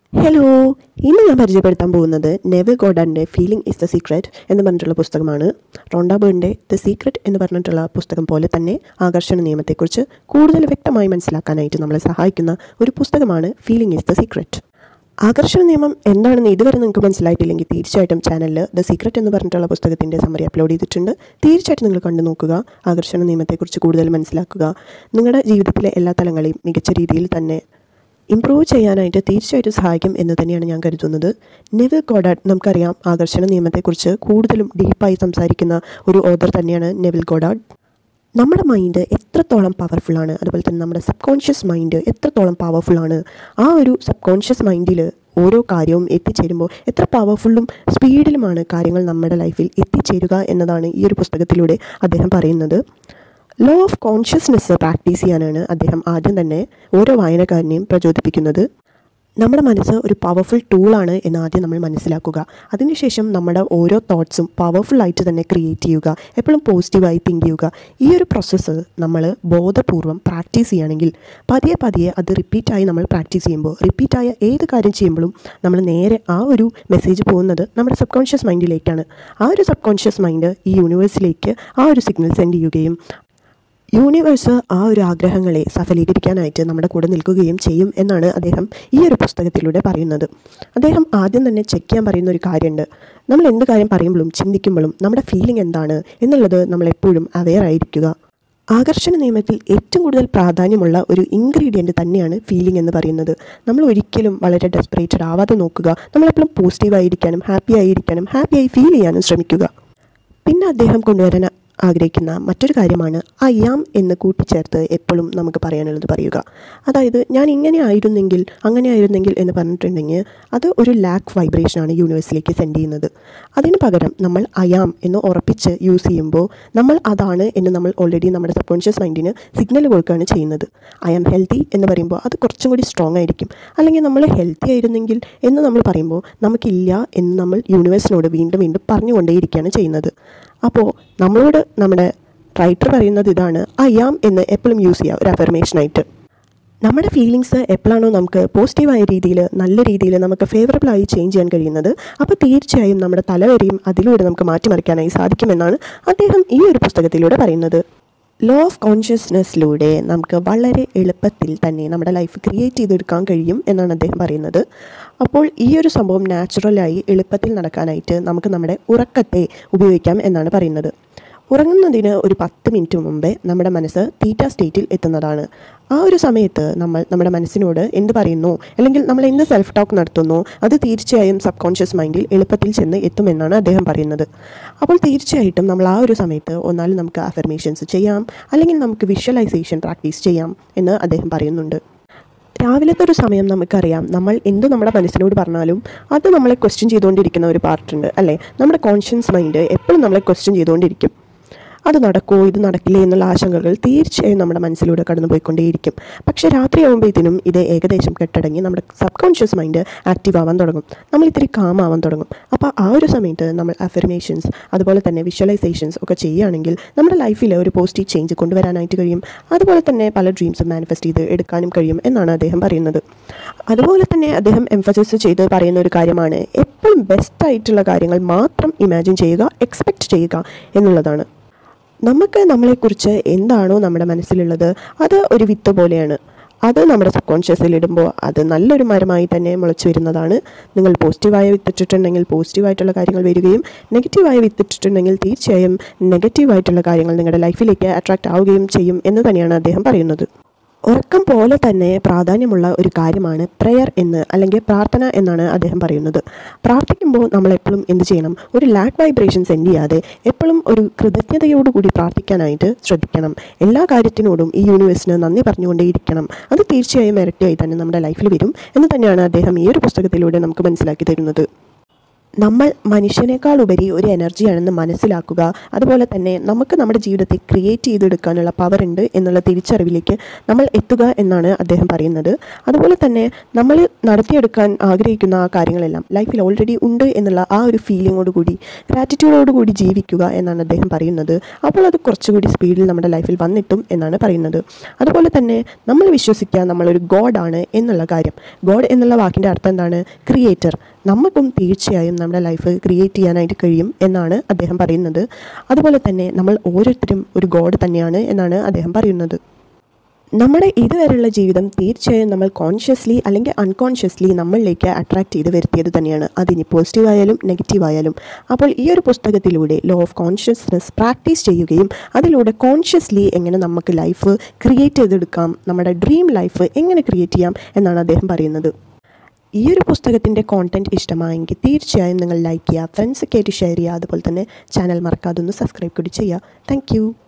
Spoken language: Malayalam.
ഹലോ ഇന്ന് ഞാൻ പരിചയപ്പെടുത്താൻ പോകുന്നത് നെവിൽ ഗോഡാൻ്റെ ഫീലിംഗ് ഇസ് ദ സീക്രറ്റ് എന്ന് പറഞ്ഞിട്ടുള്ള പുസ്തകമാണ് റോണ്ട ബേണിൻ്റെ ദ സീക്രറ്റ് എന്ന് പറഞ്ഞിട്ടുള്ള പുസ്തകം പോലെ തന്നെ ആകർഷണ നിയമത്തെക്കുറിച്ച് കൂടുതൽ വ്യക്തമായി മനസ്സിലാക്കാനായിട്ട് നമ്മളെ സഹായിക്കുന്ന ഒരു പുസ്തകമാണ് ഫീലിംഗ് ഇസ് ദ സീക്രറ്റ് ആകർഷണ നിയമം എന്താണെന്ന് ഇതുവരെ നിങ്ങൾക്ക് മനസ്സിലായിട്ടില്ലെങ്കിൽ തീർച്ചയായിട്ടും ചാനലിൽ ദ സീക്രറ്റ് എന്ന് പറഞ്ഞിട്ടുള്ള പുസ്തകത്തിൻ്റെ സമറി അപ്ലോഡ് ചെയ്തിട്ടുണ്ട് തീർച്ചയായിട്ടും നിങ്ങൾ കണ്ടു നോക്കുക ആകർഷണ നിയമത്തെക്കുറിച്ച് കൂടുതൽ മനസ്സിലാക്കുക നിങ്ങളുടെ ജീവിതത്തിലെ എല്ലാ തലങ്ങളെയും മികച്ച രീതിയിൽ തന്നെ ഇമ്പ്രൂവ് ചെയ്യാനായിട്ട് തീർച്ചയായിട്ടും സഹായിക്കും എന്ന് തന്നെയാണ് ഞാൻ കരുതുന്നത് നെവിൽ ഗോഡാഡ് നമുക്കറിയാം ആകർഷണ നിയമത്തെക്കുറിച്ച് കൂടുതലും ഡീപ്പായി സംസാരിക്കുന്ന ഒരു ഓദർ തന്നെയാണ് നെവിൽ ഗോഡാഡ് നമ്മുടെ മൈൻഡ് എത്രത്തോളം പവർഫുള്ളാണ് അതുപോലെ തന്നെ നമ്മുടെ സബ് കോൺഷ്യസ് മൈൻഡ് എത്രത്തോളം പവർഫുള്ളാണ് ആ ഒരു സബ് കോൺഷ്യസ് മൈൻഡിൽ ഓരോ കാര്യവും എത്തിച്ചേരുമ്പോൾ എത്ര പവർഫുള്ളും സ്പീഡിലുമാണ് കാര്യങ്ങൾ നമ്മുടെ ലൈഫിൽ എത്തിച്ചേരുക എന്നതാണ് ഈ ഒരു പുസ്തകത്തിലൂടെ അദ്ദേഹം പറയുന്നത് ലോ ഓഫ് കോൺഷ്യസ്നെസ് പ്രാക്ടീസ് ചെയ്യാനാണ് അദ്ദേഹം ആദ്യം തന്നെ ഓരോ വായനക്കാരനെയും പ്രചോദിപ്പിക്കുന്നത് നമ്മുടെ മനസ്സ് ഒരു പവർഫുൾ ടൂളാണ് എന്ന് ആദ്യം നമ്മൾ മനസ്സിലാക്കുക അതിനുശേഷം നമ്മുടെ ഓരോ തോട്ട്സും പവർഫുൾ ആയിട്ട് തന്നെ ക്രിയേറ്റ് ചെയ്യുക എപ്പോഴും പോസിറ്റീവായി തിങ്ക് ചെയ്യുക ഈ ഒരു പ്രോസസ്സ് നമ്മൾ ബോധപൂർവം പ്രാക്ടീസ് ചെയ്യുകയാണെങ്കിൽ പതിയെ പതിയെ അത് റിപ്പീറ്റായി നമ്മൾ പ്രാക്ടീസ് ചെയ്യുമ്പോൾ റിപ്പീറ്റായ ഏത് കാര്യം ചെയ്യുമ്പോഴും നമ്മൾ നേരെ ആ ഒരു മെസ്സേജ് പോകുന്നത് നമ്മുടെ സബ് കോൺഷ്യസ് മൈൻഡിലേക്കാണ് ആ ഒരു സബ് കോൺഷ്യസ് മൈൻഡ് ഈ യൂണിവേഴ്സിലേക്ക് ആ ഒരു സിഗ്നൽ സെൻഡ് ചെയ്യുകയും യൂണിവേഴ്സ് ആ ഒരു ആഗ്രഹങ്ങളെ സഫലീകരിക്കാനായിട്ട് നമ്മുടെ കൂടെ നിൽക്കുകയും ചെയ്യും എന്നാണ് അദ്ദേഹം ഈ ഒരു പുസ്തകത്തിലൂടെ പറയുന്നത് അദ്ദേഹം ആദ്യം തന്നെ ചെക്ക് ചെയ്യാൻ പറയുന്ന ഒരു കാര്യമുണ്ട് നമ്മൾ എന്ത് കാര്യം പറയുമ്പോഴും ചിന്തിക്കുമ്പോഴും നമ്മുടെ ഫീലിംഗ് എന്താണ് എന്നുള്ളത് നമ്മൾ എപ്പോഴും അവെയർ ആയിരിക്കുക ആകർഷണ നിയമത്തിൽ ഏറ്റവും കൂടുതൽ പ്രാധാന്യമുള്ള ഒരു ഇൻഗ്രീഡിയൻറ്റ് തന്നെയാണ് ഫീലിംഗ് എന്ന് പറയുന്നത് നമ്മൾ ഒരിക്കലും വളരെ ഡെസ്പറേറ്റഡ് ആവാതെ നോക്കുക നമ്മളെപ്പോഴും പോസിറ്റീവായിരിക്കാനും ഹാപ്പി ആയിരിക്കാനും ഹാപ്പിയായി ഫീൽ ചെയ്യാനും ശ്രമിക്കുക പിന്നെ അദ്ദേഹം കൊണ്ടുവരാൻ ആഗ്രഹിക്കുന്ന മറ്റൊരു കാര്യമാണ് അയ്യാം എന്ന് കൂട്ടിച്ചേർത്ത് എപ്പോഴും നമുക്ക് പറയാനുള്ളത് പറയുക അതായത് ഞാൻ ഇങ്ങനെ ആയിരുന്നെങ്കിൽ അങ്ങനെ ആയിരുന്നെങ്കിൽ എന്ന് പറഞ്ഞിട്ടുണ്ടെങ്കിൽ അത് ഒരു ലാക്ക് വൈബ്രേഷനാണ് യൂണിവേഴ്സിലേക്ക് സെൻഡ് ചെയ്യുന്നത് അതിന് പകരം നമ്മൾ അയാം എന്ന് ഉറപ്പിച്ച് യൂസ് ചെയ്യുമ്പോൾ നമ്മൾ അതാണ് എന്ന് നമ്മൾ ഓൾറെഡി നമ്മുടെ സബ് കോൺഷ്യസ് മൈൻഡിന് സിഗ്നൽ കൊടുക്കുകയാണ് ചെയ്യുന്നത് ഐ ആം ഹെൽത്തി എന്ന് പറയുമ്പോൾ അത് കുറച്ചും കൂടി സ്ട്രോങ് ആയിരിക്കും അല്ലെങ്കിൽ നമ്മൾ ഹെൽത്തി ആയിരുന്നെങ്കിൽ എന്ന് നമ്മൾ പറയുമ്പോൾ നമുക്കില്ല എന്ന് നമ്മൾ യൂണിവേഴ്സിനോട് വീണ്ടും വീണ്ടും പറഞ്ഞുകൊണ്ടേയിരിക്കുകയാണ് ചെയ്യുന്നത് അപ്പോൾ നമ്മളോട് നമ്മുടെ റൈറ്റർ പറയുന്നത് ഇതാണ് അയ്യാം എന്ന് എപ്പോഴും യൂസ് ചെയ്യുക ഒരു അഫർമേഷനായിട്ട് നമ്മുടെ ഫീലിങ്സ് എപ്പോഴാണോ നമുക്ക് പോസിറ്റീവായ രീതിയിൽ നല്ല രീതിയിൽ നമുക്ക് ഫേവറബിളായി ചേഞ്ച് ചെയ്യാൻ കഴിയുന്നത് അപ്പോൾ തീർച്ചയായും നമ്മുടെ തലവരെയും അതിലൂടെ നമുക്ക് മാറ്റിമറിക്കാനായി സാധിക്കുമെന്നാണ് അദ്ദേഹം ഈ ഒരു പുസ്തകത്തിലൂടെ പറയുന്നത് ലോ ഓഫ് കോൺഷ്യസ്നെസ്സിലൂടെ നമുക്ക് വളരെ എളുപ്പത്തിൽ തന്നെ നമ്മുടെ ലൈഫ് ക്രിയേറ്റ് ചെയ്തെടുക്കാൻ കഴിയും എന്നാണ് അദ്ദേഹം പറയുന്നത് അപ്പോൾ ഈ ഒരു സംഭവം നാച്ചുറലായി എളുപ്പത്തിൽ നടക്കാനായിട്ട് നമുക്ക് നമ്മുടെ ഉറക്കത്തെ ഉപയോഗിക്കാം എന്നാണ് പറയുന്നത് ഉറങ്ങുന്നതിന് ഒരു പത്ത് മിനിറ്റ് മുമ്പേ നമ്മുടെ മനസ്സ് തീറ്റ സ്റ്റേറ്റിൽ എത്തുന്നതാണ് ആ ഒരു സമയത്ത് നമ്മൾ നമ്മുടെ മനസ്സിനോട് എന്ത് പറയുന്നു അല്ലെങ്കിൽ നമ്മൾ എന്ത് സെൽഫ് ടോക്ക് നടത്തുന്നു അത് തീർച്ചയായും സബ് കോൺഷ്യസ് മൈൻഡിൽ എളുപ്പത്തിൽ ചെന്ന് എത്തുമെന്നാണ് അദ്ദേഹം പറയുന്നത് അപ്പോൾ തീർച്ചയായിട്ടും നമ്മൾ ആ ഒരു സമയത്ത് ഒന്നാൽ നമുക്ക് അഫർമേഷൻസ് ചെയ്യാം അല്ലെങ്കിൽ നമുക്ക് വിഷ്വലൈസേഷൻ പ്രാക്ടീസ് ചെയ്യാം എന്ന് അദ്ദേഹം പറയുന്നുണ്ട് രാവിലത്തെ ഒരു സമയം നമുക്കറിയാം നമ്മൾ എന്ത് നമ്മുടെ മനസ്സിനോട് പറഞ്ഞാലും അത് നമ്മളെ ക്വസ്റ്റ്യൻ ചെയ്തുകൊണ്ടിരിക്കുന്ന ഒരു പാർട്ടുണ്ട് അല്ലേ നമ്മുടെ കോൺഷ്യൻസ് മൈൻഡ് എപ്പോഴും നമ്മളെ ക്വസ്റ്റ്യൻ ചെയ്തുകൊണ്ടിരിക്കും അത് നടക്കുമോ ഇത് നടക്കില്ലേ എന്നുള്ള ആശങ്കകൾ തീർച്ചയായും നമ്മുടെ മനസ്സിലൂടെ കടന്നു പോയിക്കൊണ്ടേയിരിക്കും പക്ഷേ രാത്രിയാകുമ്പോഴത്തേനും ഇത് ഏകദേശം കെട്ടടങ്ങി നമ്മുടെ സബ് കോൺഷ്യസ് മൈൻഡ് ആക്റ്റീവ് ആവാൻ തുടങ്ങും നമ്മൾ ഇത്തിരി കാം ആവാൻ തുടങ്ങും അപ്പോൾ ആ ഒരു സമയത്ത് നമ്മൾ അഫർമേഷൻസ് അതുപോലെ തന്നെ വിഷ്വലൈസേഷൻസ് ഒക്കെ ചെയ്യുകയാണെങ്കിൽ നമ്മുടെ ലൈഫിൽ ഒരു പോസിറ്റീവ് ചേഞ്ച് കൊണ്ടുവരാനായിട്ട് കഴിയും അതുപോലെ തന്നെ പല ഡ്രീംസും മാനിഫെസ്റ്റ് ചെയ്ത് എടുക്കാനും കഴിയും എന്നാണ് അദ്ദേഹം പറയുന്നത് അതുപോലെ തന്നെ അദ്ദേഹം എംഫസൈസ് ചെയ്ത് പറയുന്ന ഒരു കാര്യമാണ് എപ്പോഴും ബെസ്റ്റ് ആയിട്ടുള്ള കാര്യങ്ങൾ മാത്രം ഇമാജിൻ ചെയ്യുക എക്സ്പെക്റ്റ് ചെയ്യുക എന്നുള്ളതാണ് നമുക്ക് നമ്മളെക്കുറിച്ച് എന്താണോ നമ്മുടെ മനസ്സിലുള്ളത് അത് ഒരു വിത്ത് പോലെയാണ് അത് നമ്മുടെ സബ് കോൺഷ്യസിൽ ഇടുമ്പോൾ അത് നല്ലൊരു മരമായി തന്നെ മുളച്ചു വരുന്നതാണ് നിങ്ങൾ പോസിറ്റീവായി വിത്തിട്ടിട്ടുണ്ടെങ്കിൽ പോസിറ്റീവായിട്ടുള്ള കാര്യങ്ങൾ വരികയും നെഗറ്റീവായി വിത്തിട്ടിട്ടുണ്ടെങ്കിൽ തീർച്ചയായും നെഗറ്റീവായിട്ടുള്ള കാര്യങ്ങൾ നിങ്ങളുടെ ലൈഫിലേക്ക് അട്രാക്റ്റ് ആവുകയും ചെയ്യും എന്ന് തന്നെയാണ് അദ്ദേഹം പറയുന്നത് ഉറക്കം പോലെ തന്നെ പ്രാധാന്യമുള്ള ഒരു കാര്യമാണ് പ്രെയർ എന്ന് അല്ലെങ്കിൽ പ്രാർത്ഥന എന്നാണ് അദ്ദേഹം പറയുന്നത് പ്രാർത്ഥിക്കുമ്പോൾ നമ്മൾ എപ്പോഴും എന്ത് ചെയ്യണം ഒരു ലാക്ക് വൈബ്രേഷൻ സെൻഡ് ചെയ്യാതെ എപ്പോഴും ഒരു കൃതജ്ഞതയോടുകൂടി പ്രാർത്ഥിക്കാനായിട്ട് ശ്രദ്ധിക്കണം എല്ലാ കാര്യത്തിനോടും ഈ യൂണിവേഴ്സിന് നന്ദി പറഞ്ഞുകൊണ്ടേയിരിക്കണം അത് തീർച്ചയായും ഇരട്ടിയായി തന്നെ നമ്മുടെ ലൈഫിൽ വരും എന്ന് തന്നെയാണ് അദ്ദേഹം ഈ ഒരു പുസ്തകത്തിലൂടെ നമുക്ക് മനസ്സിലാക്കി തരുന്നത് നമ്മൾ മനുഷ്യനേക്കാൾ ഉപരി ഒരു എനർജിയാണെന്ന് മനസ്സിലാക്കുക അതുപോലെ തന്നെ നമുക്ക് നമ്മുടെ ജീവിതത്തെ ക്രിയേറ്റ് ചെയ്തെടുക്കാനുള്ള പവർ ഉണ്ട് എന്നുള്ള തിരിച്ചറിവിലേക്ക് നമ്മൾ എത്തുക എന്നാണ് അദ്ദേഹം പറയുന്നത് അതുപോലെ തന്നെ നമ്മൾ നടത്തിയെടുക്കാൻ ആഗ്രഹിക്കുന്ന ആ കാര്യങ്ങളെല്ലാം ലൈഫിൽ ഓൾറെഡി ഉണ്ട് എന്നുള്ള ആ ഒരു ഫീലിങ്ങോട് കൂടി ഗ്രാറ്റിറ്റ്യൂഡോട് കൂടി ജീവിക്കുക എന്നാണ് അദ്ദേഹം പറയുന്നത് അപ്പോൾ അത് കുറച്ചുകൂടി സ്പീഡിൽ നമ്മുടെ ലൈഫിൽ വന്നിട്ടും എന്നാണ് പറയുന്നത് അതുപോലെ തന്നെ നമ്മൾ വിശ്വസിക്കുക നമ്മളൊരു ഗോഡാണ് എന്നുള്ള കാര്യം ഗോഡ് എന്നുള്ള വാക്കിൻ്റെ അർത്ഥം എന്താണ് ക്രിയേറ്റർ നമുക്കും തീർച്ചയായും നമ്മുടെ ലൈഫ് ക്രിയേറ്റ് ചെയ്യാനായിട്ട് കഴിയും എന്നാണ് അദ്ദേഹം പറയുന്നത് അതുപോലെ തന്നെ നമ്മൾ ഓരോരുത്തരും ഒരു ഗോഡ് തന്നെയാണ് എന്നാണ് അദ്ദേഹം പറയുന്നത് നമ്മുടെ ഇതുവരെയുള്ള ജീവിതം തീർച്ചയായും നമ്മൾ കോൺഷ്യസ്ലി അല്ലെങ്കിൽ അൺകോൺഷ്യസ്ലി നമ്മളിലേക്ക് അട്രാക്ട് ചെയ്ത് വരുത്തിയത് തന്നെയാണ് അതിനി പോസിറ്റീവ് ആയാലും നെഗറ്റീവ് ആയാലും അപ്പോൾ ഈ ഒരു പുസ്തകത്തിലൂടെ ലോ ഓഫ് കോൺഷ്യസ്നെസ് പ്രാക്ടീസ് ചെയ്യുകയും അതിലൂടെ കോൺഷ്യസ്ലി എങ്ങനെ നമുക്ക് ലൈഫ് ക്രിയേറ്റ് ചെയ്തെടുക്കാം നമ്മുടെ ഡ്രീം ലൈഫ് എങ്ങനെ ക്രിയേറ്റ് ചെയ്യാം എന്നാണ് അദ്ദേഹം പറയുന്നത് ഈ ഒരു പുസ്തകത്തിൻ്റെ കോണ്ടൻറ്റ് ഇഷ്ടമായെങ്കിൽ തീർച്ചയായും നിങ്ങൾ ലൈക്ക് ചെയ്യുക ഫ്രണ്ട്സൊക്കെ ആയിട്ട് ഷെയർ ചെയ്യുക അതുപോലെ തന്നെ ചാനൽ മറക്കാതെ ഒന്ന് സബ്സ്ക്രൈബ് കൂടി ചെയ്യുക താങ്ക്